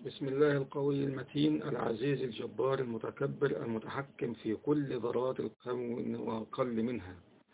بسم الله القوي المتين العزيز الجبار المتكبر المتحكم في كل ذرات الكون وأقل منها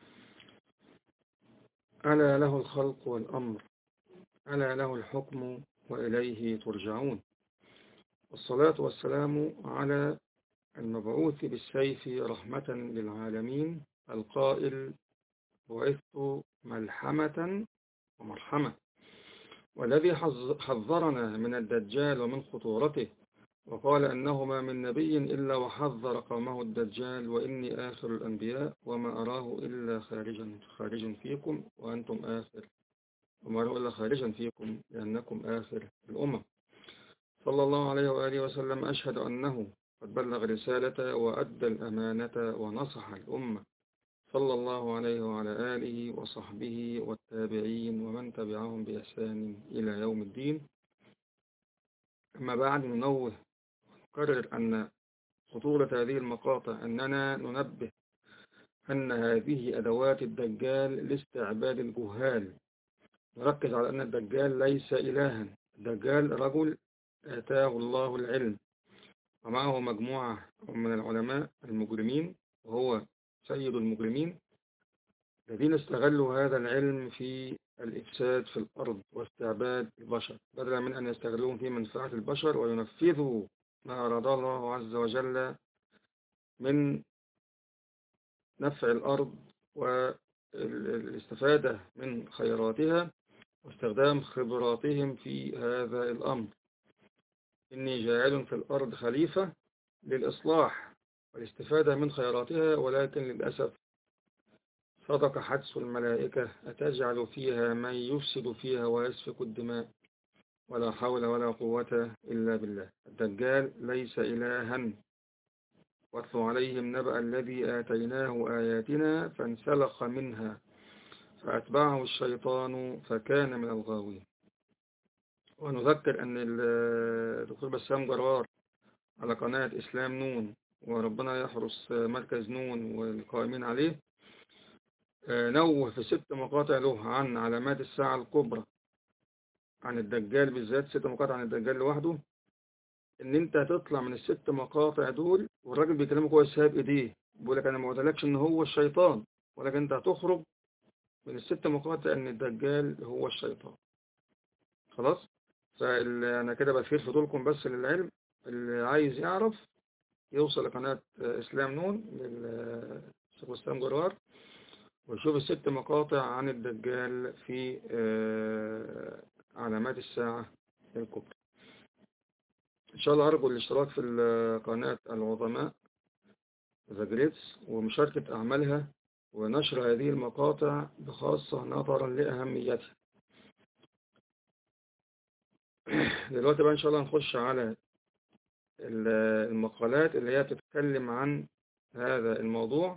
ألا له الخلق والأمر ألا له الحكم وإليه ترجعون والصلاة والسلام على المبعوث بالسيف رحمة للعالمين القائل بعثت ملحمة ومرحمة والذي حذرنا من الدجال ومن خطورته وقال أنه ما من نبي إلا وحذر قومه الدجال وإني آخر الأنبياء وما أراه إلا خارجا خارج فيكم وأنتم آخر وما أراه إلا خارجا فيكم لأنكم آخر الأمم صلى الله عليه وآله وسلم أشهد أنه قد بلغ رسالة وأدى الأمانة ونصح الأمة صلى الله عليه وعلى آله وصحبه والتابعين ومن تبعهم بإحسان إلى يوم الدين أما بعد ننوه ونكرر أن خطورة هذه المقاطع أننا ننبه أن هذه أدوات الدجال لاستعباد الجهال نركز على أن الدجال ليس إلها الدجال رجل آتاه الله العلم ومعه مجموعة من العلماء المجرمين وهو سيد المجرمين الذين استغلوا هذا العلم في الإفساد في الأرض واستعباد البشر بدلا من أن يستغلوهم في منفعة البشر وينفذوا ما أراد الله عز وجل من نفع الأرض والاستفادة من خيراتها واستخدام خبراتهم في هذا الأمر إني جاعل في الأرض خليفة للإصلاح والاستفادة من خيراتها ولكن للأسف صدق حدس الملائكة أتجعل فيها من يفسد فيها ويسفك الدماء ولا حول ولا قوة إلا بالله الدجال ليس إلها واتل عليهم نبأ الذي آتيناه آياتنا فانسلخ منها فأتبعه الشيطان فكان من الغاوين ونذكر أن الدكتور بسام جرار على قناة إسلام نون وربنا يحرس مركز نون والقائمين عليه نوه في ست مقاطع له عن علامات الساعة الكبرى عن الدجال بالذات ست مقاطع عن الدجال لوحده ان انت هتطلع من الست مقاطع دول والراجل بيكلمك هو ساب ايديه بيقول لك انا ما قلتلكش ان هو الشيطان ولكن انت هتخرج من الست مقاطع ان الدجال هو الشيطان خلاص فانا كده بثير فضولكم بس للعلم اللي عايز يعرف يوصل لقناة إسلام نون للشيخ إسلام جرار ويشوف الست مقاطع عن الدجال في علامات الساعة الكبرى إن شاء الله أرجو الاشتراك في قناة العظماء ذا جريتس ومشاركة أعمالها ونشر هذه المقاطع بخاصة نظرا لأهميتها دلوقتي بقى إن شاء الله نخش على المقالات اللي هي بتتكلم عن هذا الموضوع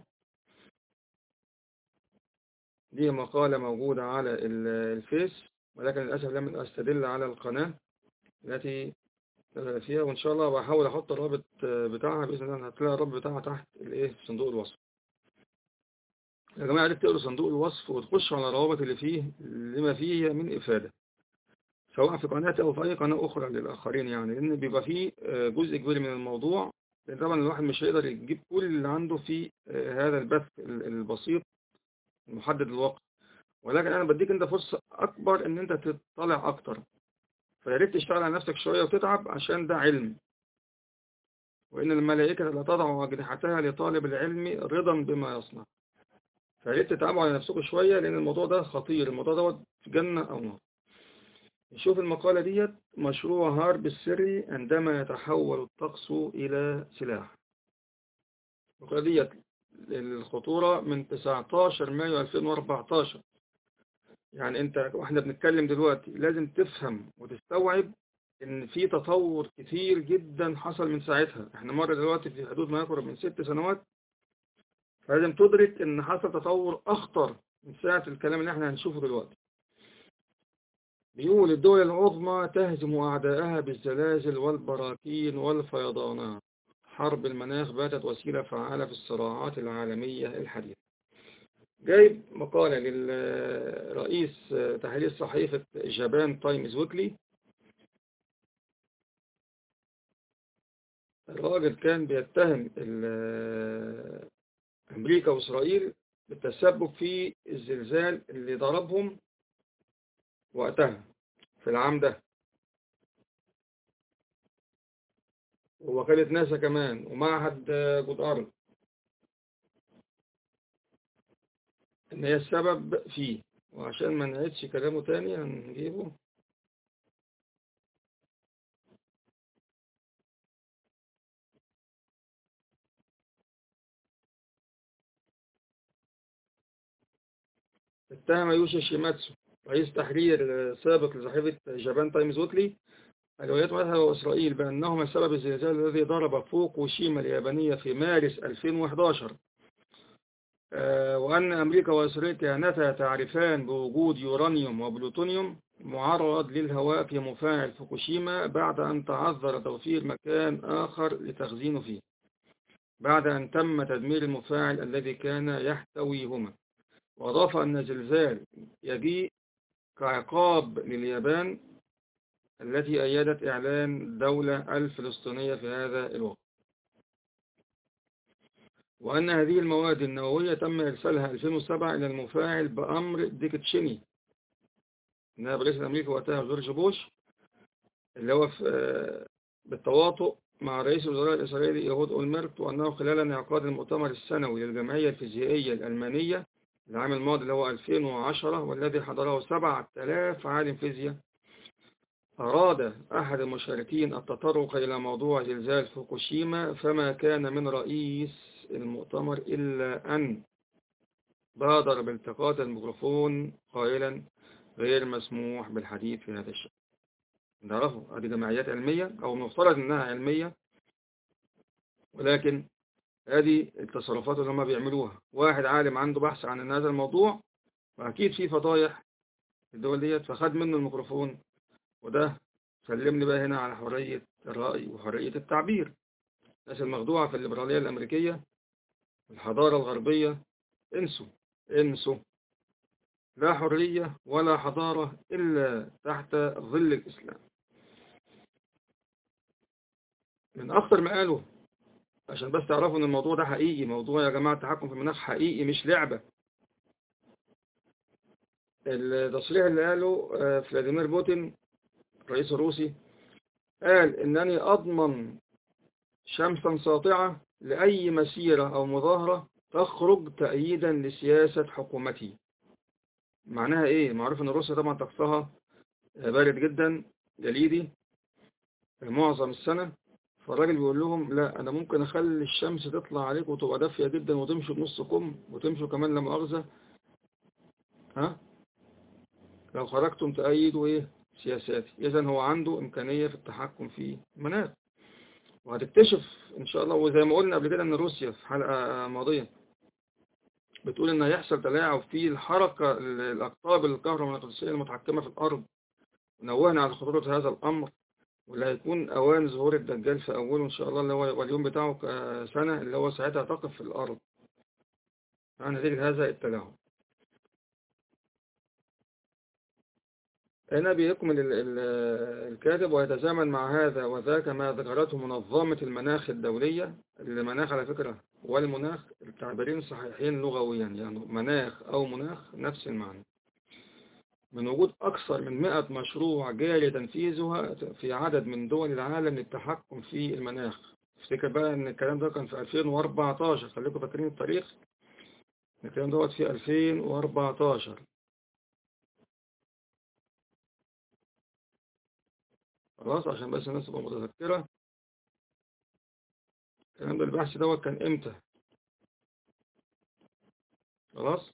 دي مقالة موجودة على الفيس ولكن للأسف لم أستدل على القناة التي فيها وإن شاء الله بحاول أحط الرابط بتاعها بإذن الله هتلاقي الرابط بتاعها تحت الإيه في صندوق الوصف يا جماعة عرفت تقروا صندوق الوصف وتخشوا على الروابط اللي فيه لما فيه من إفادة سواء في قناتي أو في أي قناة أخرى للآخرين يعني لأن بيبقى فيه جزء كبير من الموضوع لأن طبعا الواحد مش هيقدر يجيب كل اللي عنده في هذا البث البسيط المحدد الوقت ولكن أنا بديك أنت فرصة أكبر إن أنت تطلع أكتر فياريت تشتغل على نفسك شوية وتتعب عشان ده علم وإن الملائكة لا تضع أجنحتها لطالب العلم رضا بما يصنع فياريت تتعبوا على نفسكم شوية لأن الموضوع ده خطير الموضوع ده في جنة أو نار نشوف المقالة ديت مشروع هارب السري عندما يتحول الطقس إلى سلاح المقالة ديت الخطورة من 19 مايو 2014 يعني انت واحنا بنتكلم دلوقتي لازم تفهم وتستوعب ان في تطور كتير جدا حصل من ساعتها احنا مرة دلوقتي في حدود ما يقرب من ست سنوات فلازم تدرك ان حصل تطور اخطر من ساعة الكلام اللي احنا هنشوفه دلوقتي بيقول الدول العظمى تهزم أعداءها بالزلازل والبراكين والفيضانات حرب المناخ باتت وسيلة فعالة في الصراعات العالمية الحديثة جايب مقالة للرئيس تحرير صحيفة جابان تايمز ويكلي الراجل كان بيتهم أمريكا وإسرائيل بالتسبب في الزلزال اللي ضربهم وقتها في العام ده ووكالة ناسا كمان ومعهد جود أرض إن هي السبب فيه وعشان ما نعيدش كلامه تاني هنجيبه اتهم يوشي شيماتسو رئيس تحرير سابق لصحيفة جابان تايمز ويكلي الولايات المتحدة وإسرائيل بأنهما سبب الزلزال الذي ضرب فوكوشيما اليابانية في مارس 2011 آه، وأن أمريكا وإسرائيل كانتا تعرفان بوجود يورانيوم وبلوتونيوم معرض للهواء في مفاعل فوكوشيما بعد أن تعذر توفير مكان آخر لتخزينه فيه بعد أن تم تدمير المفاعل الذي كان يحتويهما وأضاف أن الزلزال يجيء كعقاب لليابان التي أيدت إعلان دولة الفلسطينية في هذا الوقت وأن هذه المواد النووية تم إرسالها 2007 إلى المفاعل بأمر ديك تشيني نائب رئيس الأمريكي وقتها جورج بوش اللي هو في بالتواطؤ مع رئيس الوزراء الإسرائيلي يهود أولمرت وأنه خلال انعقاد المؤتمر السنوي للجمعية الفيزيائية الألمانية العام الماضي اللي هو 2010 والذي حضره 7000 عالم فيزياء أراد أحد المشاركين التطرق إلى موضوع زلزال فوكوشيما فما كان من رئيس المؤتمر إلا أن بادر بالتقاط الميكروفون قائلا غير مسموح بالحديث في هذا الشيء نعرفه هذه جمعيات علمية أو مفترض أنها علمية ولكن هذه التصرفات اللي هم بيعملوها واحد عالم عنده بحث عن هذا الموضوع وأكيد في فضايح الدول ديت فخد منه الميكروفون وده سلمني بقى هنا على حرية الرأي وحرية التعبير الناس المخدوعة في الليبرالية الأمريكية الحضارة الغربية انسوا انسوا لا حرية ولا حضارة إلا تحت ظل الإسلام من أخطر ما قالوا عشان بس تعرفوا ان الموضوع ده حقيقي موضوع يا جماعة التحكم في المناخ حقيقي مش لعبة التصريح اللي قاله آه، فلاديمير بوتين الرئيس الروسي قال انني اضمن شمسا ساطعة لأي مسيرة أو مظاهرة تخرج تأييدا لسياسة حكومتي معناها إيه؟ معروف أن روسيا طبعا طقسها بارد جدا جليدي معظم السنة فالراجل بيقول لهم لا أنا ممكن أخلي الشمس تطلع عليكم وتبقى دافية جدا وتمشوا بنص كم وتمشوا كمان لما أغزى ها لو خرجتم تأيدوا إيه سياساتي إذا هو عنده إمكانية في التحكم في المناخ وهتكتشف إن شاء الله وزي ما قلنا قبل كده إن روسيا في حلقة ماضية بتقول إن هيحصل تلاعب في الحركة الأقطاب الكهرومغناطيسية المتحكمة في الأرض نوهنا على خطورة هذا الأمر واللي هيكون أوان ظهور الدجال في أوله إن شاء الله اللي هو اليوم بتاعه سنة اللي هو ساعتها تقف في الأرض عن نتيجة هذا التلاعب هنا بيكمل الكاتب ويتزامن مع هذا وذاك ما ذكرته منظمة المناخ الدولية المناخ على فكرة والمناخ التعبيرين صحيحين لغويا يعني مناخ أو مناخ نفس المعنى من وجود أكثر من 100 مشروع جاري تنفيذها في عدد من دول العالم للتحكم في المناخ افتكر بقى ان الكلام ده كان في 2014 خليكم فاكرين التاريخ الكلام دوت في 2014 خلاص عشان بس الناس تبقى متذكرة الكلام ده البحث دوت كان امتى خلاص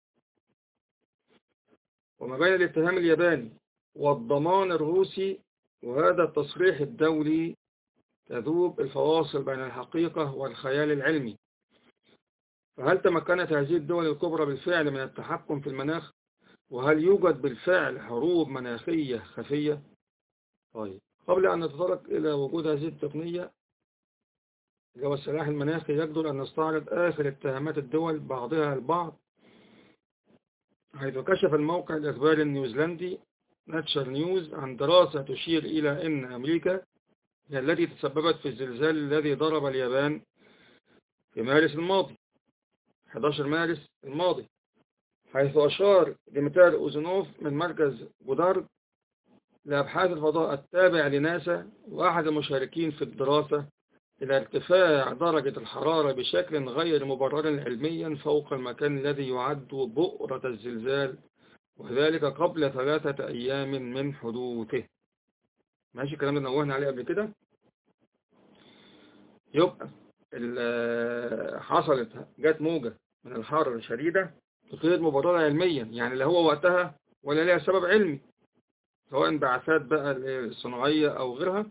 وما بين الاتهام الياباني والضمان الروسي وهذا التصريح الدولي تذوب الفواصل بين الحقيقة والخيال العلمي فهل تمكنت هذه الدول الكبرى بالفعل من التحكم في المناخ وهل يوجد بالفعل حروب مناخية خفية طيب قبل أن نتطرق إلى وجود هذه التقنية اللي هو السلاح المناخي يقدر أن نستعرض آخر اتهامات الدول بعضها البعض حيث كشف الموقع الإخباري النيوزيلندي ناتشر نيوز عن دراسة تشير إلى أن أمريكا هي التي تسببت في الزلزال الذي ضرب اليابان في مارس الماضي 11 مارس الماضي حيث أشار ديمتار أوزنوف من مركز بودارد لأبحاث الفضاء التابع لناسا وأحد المشاركين في الدراسة إلى ارتفاع درجة الحرارة بشكل غير مبرر علميا فوق المكان الذي يعد بؤرة الزلزال وذلك قبل ثلاثة أيام من حدوثه ماشي الكلام ده نوهنا عليه قبل كده يبقى حصلت جت موجة من الحرارة شديدة غير مبررة علميا يعني لا هو وقتها ولا لها سبب علمي سواء بعثات بقى الصناعية أو غيرها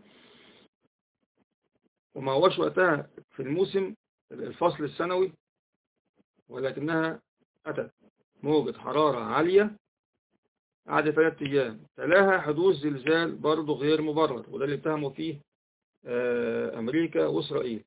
وما هوش وقتها في الموسم الفصل السنوي ولكنها أتت موجة حرارة عالية قعد ثلاثة أيام تلاها حدوث زلزال برضه غير مبرر وده اللي اتهموا فيه أمريكا وإسرائيل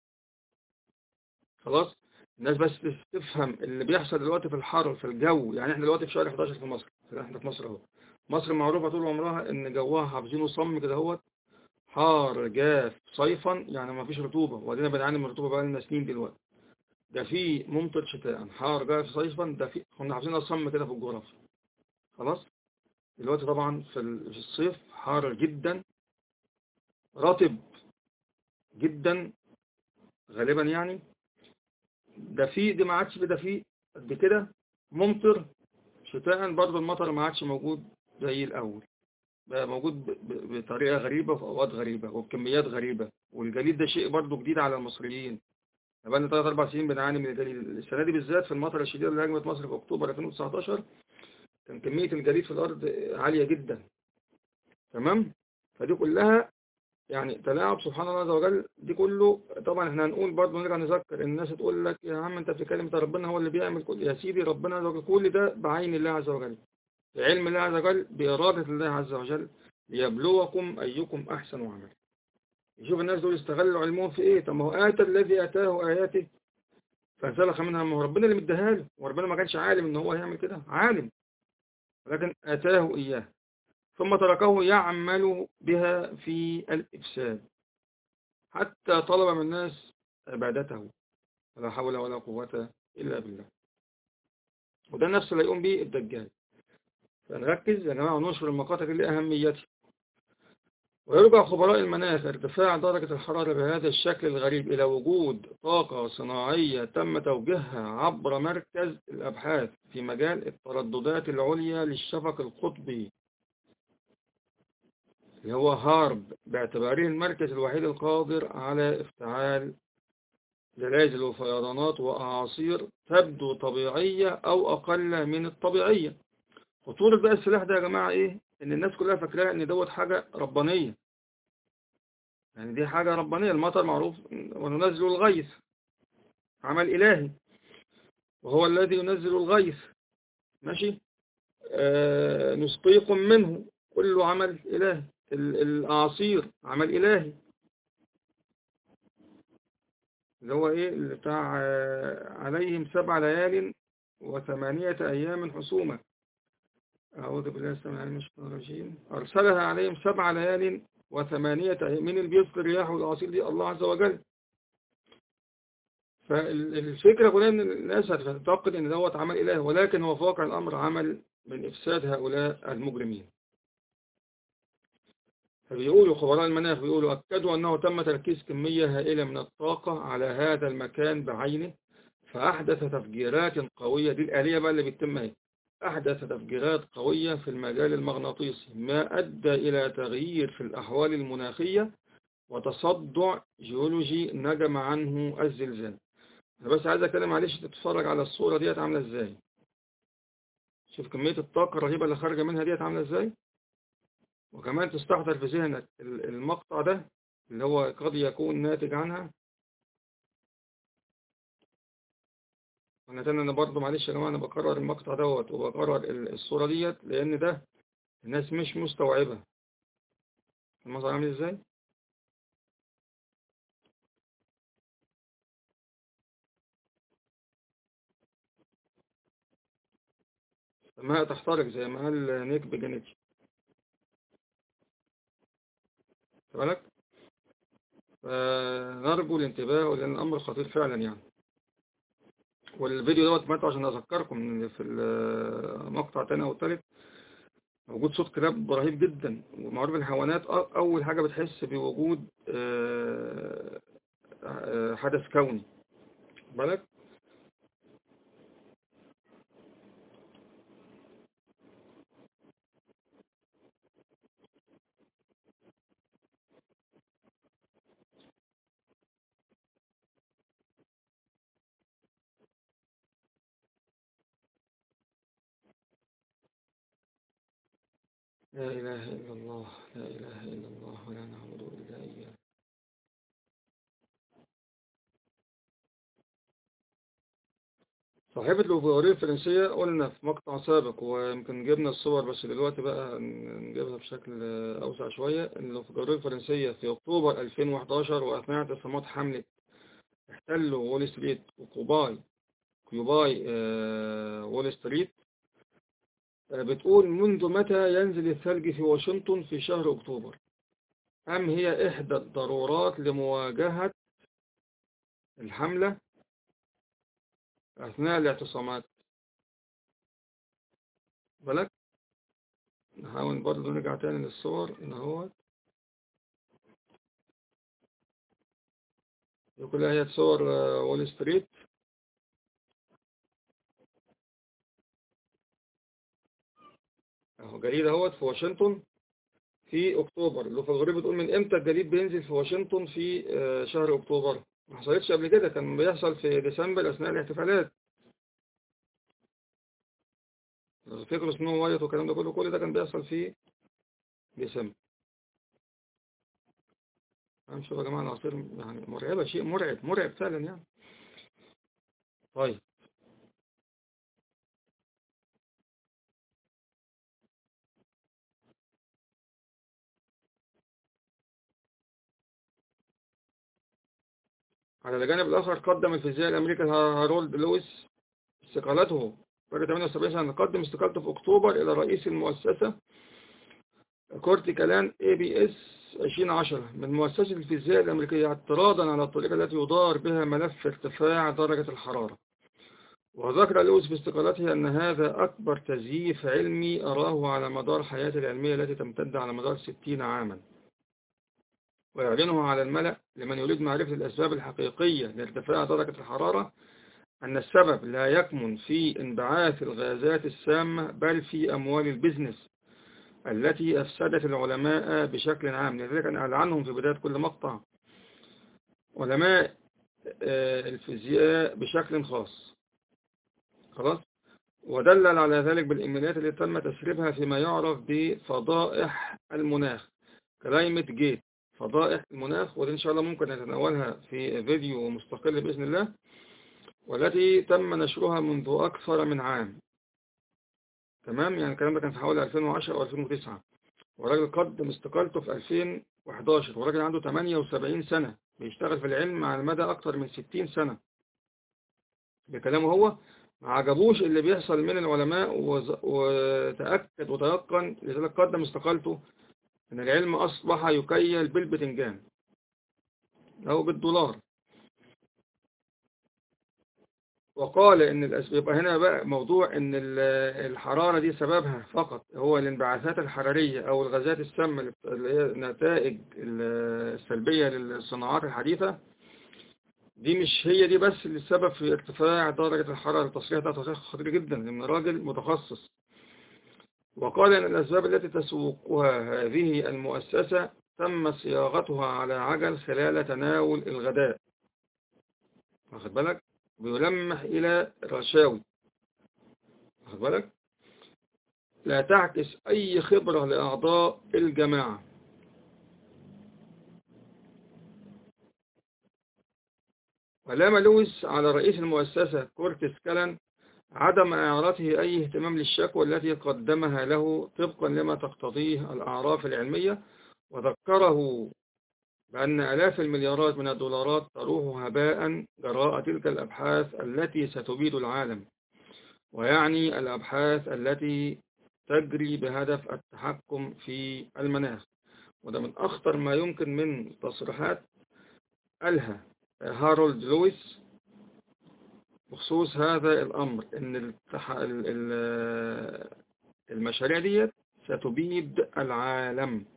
خلاص الناس بس تفهم اللي بيحصل دلوقتي في الحر في الجو يعني احنا دلوقتي في شهر 11 في مصر احنا في مصر اهو مصر معروفة طول عمرها ان جوها حافظينه صم كده اهوت حار جاف صيفا يعني ما فيش رطوبة وبعدين بنعاني من الرطوبة بقى لنا سنين دلوقتي ده في ممطر شتاء حار جاف صيفا ده في كنا حافظينها صم كده في الجغرافيا خلاص دلوقتي طبعا في الصيف حار جدا رطب جدا غالبا يعني ده في دي ما عادش ده في قد كده ممطر شتاء برضه المطر ما عادش موجود زي الأول بقى موجود بطريقة غريبة وفي أوقات غريبة وبكميات غريبة والجليد ده شيء برضه جديد على المصريين بقى لنا 3 4 سنين بنعاني من الجليد السنة دي بالذات في المطر الشديدة اللي هجمت مصر في أكتوبر 2019 كان كمية الجليد في الأرض عالية جدا تمام فدي كلها يعني تلاعب سبحان الله عز وجل دي كله طبعا احنا هنقول برضه نرجع نذكر الناس تقول لك يا عم انت بتتكلم ده ربنا هو اللي بيعمل كل يا سيدي ربنا عز وجل كل ده بعين الله عز وجل بعلم الله عز وجل بإرادة الله عز وجل ليبلوكم أيكم أحسن عملا يشوف الناس دول استغلوا علمهم في ايه طب ما هو آتى الذي آتاه آياته فانسلخ منها ما هو ربنا اللي مديها له وربنا ما كانش عالم ان هو هيعمل كده عالم ولكن آتاه إياه ثم تركه يعمل بها في الإفساد حتى طلب من الناس عبادته ولا حول ولا قوة إلا بالله وده نفس اللي يقوم به الدجال فنركز يا جماعة ونشر المقاطع لأهميته ويرجع خبراء المناخ ارتفاع درجة الحرارة بهذا الشكل الغريب إلى وجود طاقة صناعية تم توجيهها عبر مركز الأبحاث في مجال الترددات العليا للشفق القطبي اللي هو هارب باعتباره المركز الوحيد القادر على افتعال زلازل وفيضانات وأعاصير تبدو طبيعية أو أقل من الطبيعية خطورة بقى السلاح ده يا جماعة إيه؟ إن الناس كلها فاكرة إن دوت حاجة ربانية يعني دي حاجة ربانية المطر معروف وننزل الغيث عمل إلهي وهو الذي ينزل الغيث ماشي آه نسقيكم منه كله عمل إلهي الأعاصير عمل إلهي اللي هو إيه اللي بتاع عليهم سبع ليال وثمانية أيام حسومة أعوذ بالله السميع العليم من الشيطان الرجيم أرسلها عليهم سبع ليال وثمانية أيام من اللي بيسقي الرياح والأعاصير دي الله عز وجل فالفكرة كلها إن الناس هتعتقد إن دوت عمل إله ولكن هو في واقع الأمر عمل من إفساد هؤلاء المجرمين فبيقولوا خبراء المناخ بيقولوا أكدوا أنه تم تركيز كمية هائلة من الطاقة على هذا المكان بعينه فأحدث تفجيرات قوية دي الآلية بقى اللي بيتم اهي أحدث تفجيرات قوية في المجال المغناطيسي ما أدى إلى تغيير في الأحوال المناخية وتصدع جيولوجي نجم عنه الزلزال أنا بس عايز أتكلم معلش تتفرج على الصورة ديت عاملة إزاي شوف كمية الطاقة الرهيبة اللي خارجة منها ديت عاملة إزاي وكمان تستحضر في ذهنك المقطع ده اللي هو قد يكون ناتج عنها وانا تاني انا برضه معلش يا جماعه انا بكرر المقطع دوت وبكرر الصوره ديت لان ده الناس مش مستوعبه المنظر عامل ازاي ما تحترق زي ما قال نيك بجانيتش بالك فنرجو الانتباه لأن الأمر خطير فعلا يعني والفيديو دوت ماتوا عشان أذكركم إن في المقطع الثاني أو الثالث موجود صوت كلاب رهيب جدا ومعروف الحيوانات أول حاجة بتحس بوجود آه، آه، حدث كوني بالك لا إله إلا الله لا إله إلا الله ولا نعبد إلا إياه صاحبة الأوفيورية الفرنسية قلنا في مقطع سابق ويمكن جبنا الصور بس دلوقتي بقى نجيبها بشكل أوسع شوية الأوفيورية الفرنسية في أكتوبر 2011 وأثناء اعتصامات حملة احتلوا وول ستريت وكوباي كيوباي آه، وول ستريت آه، بتقول منذ متى ينزل الثلج في واشنطن في شهر أكتوبر أم هي إحدى الضرورات لمواجهة الحملة أثناء الاعتصامات بالك نحاول برضه نرجع تاني للصور إن هو دي كلها هي صور وول ستريت اهو جريدة اهوت في واشنطن في اكتوبر اللي في الغريب بتقول من امتى الجديد بينزل في واشنطن في آه، شهر اكتوبر ما حصلتش قبل كده كان بيحصل في ديسمبر اثناء الاحتفالات فكرة سنو وايت والكلام ده كله كل ده كان بيحصل في ديسمبر هنشوف يا جماعة العصير يعني مرعبة شيء مرعب مرعب فعلا يعني طيب على الجانب الآخر قدم الفيزياء الأمريكي هارولد لويس استقالته بعد 78 سنة قدم استقالته في أكتوبر إلى رئيس المؤسسة كورتي كلان اي بي اس 2010 من مؤسسة الفيزياء الأمريكية اعتراضا على الطريقة التي يدار بها ملف ارتفاع درجة الحرارة وذكر لويس في استقالته أن هذا أكبر تزييف علمي أراه على مدار حياته العلمية التي تمتد على مدار 60 عاما ويعلنه على الملأ لمن يريد معرفة الأسباب الحقيقية لارتفاع درجة الحرارة أن السبب لا يكمن في انبعاث الغازات السامة بل في أموال البزنس التي أفسدت العلماء بشكل عام لذلك أنا أعلى عنهم في بداية كل مقطع علماء آه، الفيزياء بشكل خاص خلاص ودلل على ذلك بالإيميلات التي تم تسريبها فيما يعرف بفضائح المناخ كلايمت جيت فضائح المناخ ودي إن شاء الله ممكن نتناولها في فيديو مستقل بإذن الله والتي تم نشرها منذ أكثر من عام تمام يعني الكلام ده كان في حوالي 2010 أو 2009 وراجل قدم استقالته في 2011 وراجل عنده 78 سنة بيشتغل في العلم على مدى أكثر من 60 سنة بكلامه هو ما عجبوش اللي بيحصل من العلماء وتأكد وتيقن لذلك قدم استقالته ان العلم اصبح يكيل بالبتنجان او بالدولار وقال ان الاسباب هنا بقى موضوع ان الحرارة دي سببها فقط هو الانبعاثات الحرارية او الغازات السامة اللي هي نتائج السلبية للصناعات الحديثة دي مش هي دي بس اللي السبب في ارتفاع درجة الحرارة التصريح ده تصريح خطير جدا من راجل متخصص وقال أن الأسباب التي تسوقها هذه المؤسسة تم صياغتها على عجل خلال تناول الغداء واخد بالك بيلمح إلى رشاوي واخد بالك لا تعكس أي خبرة لأعضاء الجماعة ولام لويس على رئيس المؤسسة كورتس كالان عدم إعارته أي اهتمام للشكوى التي قدمها له طبقا لما تقتضيه الأعراف العلمية وذكره بأن ألاف المليارات من الدولارات تروح هباء جراء تلك الأبحاث التي ستبيد العالم ويعني الأبحاث التي تجري بهدف التحكم في المناخ وده من أخطر ما يمكن من تصريحات قالها هارولد لويس بخصوص هذا الأمر إن المشاريع ديت ستبيد العالم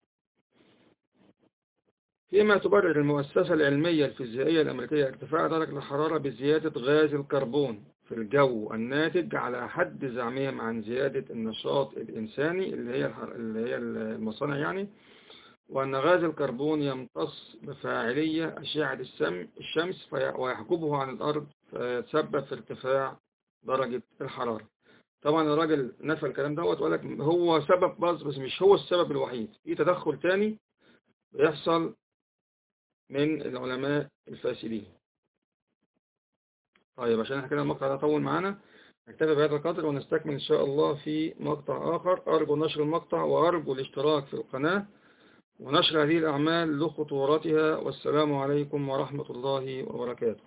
فيما تبرر المؤسسة العلمية الفيزيائية الأمريكية ارتفاع درجة الحرارة بزيادة غاز الكربون في الجو الناتج على حد زعمهم عن زيادة النشاط الإنساني اللي هي اللي هي المصانع يعني وأن غاز الكربون يمتص بفاعلية أشعة الشمس ويحجبه عن الأرض فيتسبب في ارتفاع درجة الحرارة طبعا الراجل نفى الكلام دوت وقال لك هو سبب بس بس مش هو السبب الوحيد في تدخل تاني بيحصل من العلماء الفاسدين طيب عشان احنا كده المقطع ده طول معانا نكتفي بهذا القدر ونستكمل إن شاء الله في مقطع آخر أرجو نشر المقطع وأرجو الاشتراك في القناة ونشر هذه الأعمال لخطورتها والسلام عليكم ورحمة الله وبركاته